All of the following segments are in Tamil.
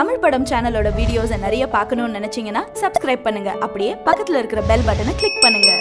தமிழ் படம் சேனலோட வீடியோஸை நிறைய பார்க்கணும்னு நினைச்சீங்கன்னா சப்ஸ்கிரைப் பண்ணுங்க அப்படியே பக்கத்துல இருக்கிற பெல் பட்டனை கிளிக் பண்ணுங்க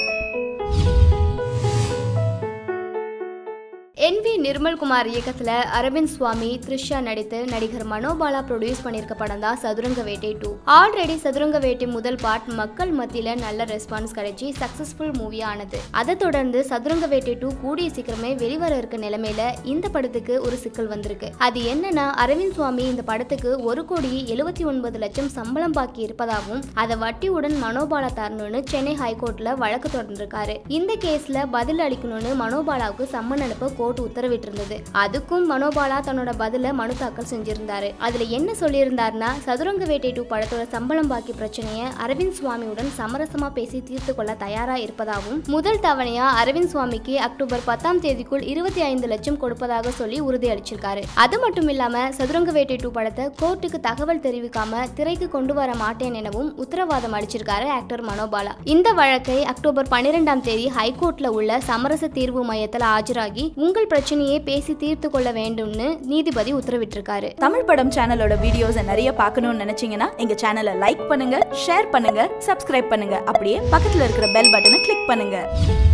என் வி நிர்மல்குமார் இயக்கத்துல அரவிந்த் சுவாமி த்ரிஷா நடித்து நடிகர் மனோபாலா ப்ரொடியூஸ் பண்ணியிருக்க படம் தான் சதுரங்க வேட்டை டூ ஆல்ரெடி சதுரங்க வேட்டை முதல் பார்ட் மக்கள் மத்தியில நல்ல ரெஸ்பான்ஸ் கிடைச்சி சக்சஸ்ஃபுல் மூவி ஆனது அதை தொடர்ந்து சதுரங்க வேட்டை டூ கூடிய சீக்கிரமே வெளிவர இருக்க நிலைமையில இந்த படத்துக்கு ஒரு சிக்கல் வந்திருக்கு அது என்னன்னா அரவிந்த் சுவாமி இந்த படத்துக்கு ஒரு கோடி எழுபத்தி ஒன்பது லட்சம் சம்பளம் பாக்கி இருப்பதாகவும் அதை வட்டியுடன் மனோபாலா தரணும்னு சென்னை ஹைகோர்ட்ல வழக்கு தொடர்ந்திருக்காரு இந்த கேஸ்ல பதில் அளிக்கணும்னு மனோபாலாவுக்கு சம்மன் அனுப்ப கோர்ட் உத்தரவிட்டிருந்தது அதுக்கும் மனோபாலா தன்னோட பதில மனு தாக்கல் செஞ்சிருந்தாரு அதுல என்ன சொல்லியிருந்தாருன்னா சதுரங்க வேட்டை டூ படத்தோட சம்பளம் பாக்கி பிரச்சனையை அரவிந்த் சுவாமியுடன் சமரசமா பேசி தீர்த்து கொள்ள தயாரா இருப்பதாகவும் முதல் தவணையா அரவிந்த் சுவாமிக்கு அக்டோபர் பத்தாம் தேதிக்குள் இருபத்தி ஐந்து லட்சம் கொடுப்பதாக சொல்லி உறுதி அளிச்சிருக்காரு அது மட்டும் இல்லாம சதுரங்க வேட்டை டூ படத்தை கோர்ட்டுக்கு தகவல் தெரிவிக்காம திரைக்கு கொண்டு வர மாட்டேன் எனவும் உத்தரவாதம் அளிச்சிருக்காரு ஆக்டர் மனோபாலா இந்த வழக்கை அக்டோபர் பன்னிரெண்டாம் தேதி ஹைகோர்ட்ல உள்ள சமரச தீர்வு மையத்தில் ஆஜராகி உங்கள் பிரச்சனையை பேசி தீர்த்து கொள்ள வேண்டும்னு நீதிபதி உத்தரவிட்டிருக்காரு தமிழ் படம் சேனலோட வீடியோஸை நிறைய பார்க்கணும்னு நினைச்சீங்கன்னா எங்க சேனலை லைக் பண்ணுங்க ஷேர் பண்ணுங்க சப்ஸ்கிரைப் பண்ணுங்க அப்படியே பக்கத்துல இருக்கிற பெல் பட்டனை கிளிக் பண்ணுங்க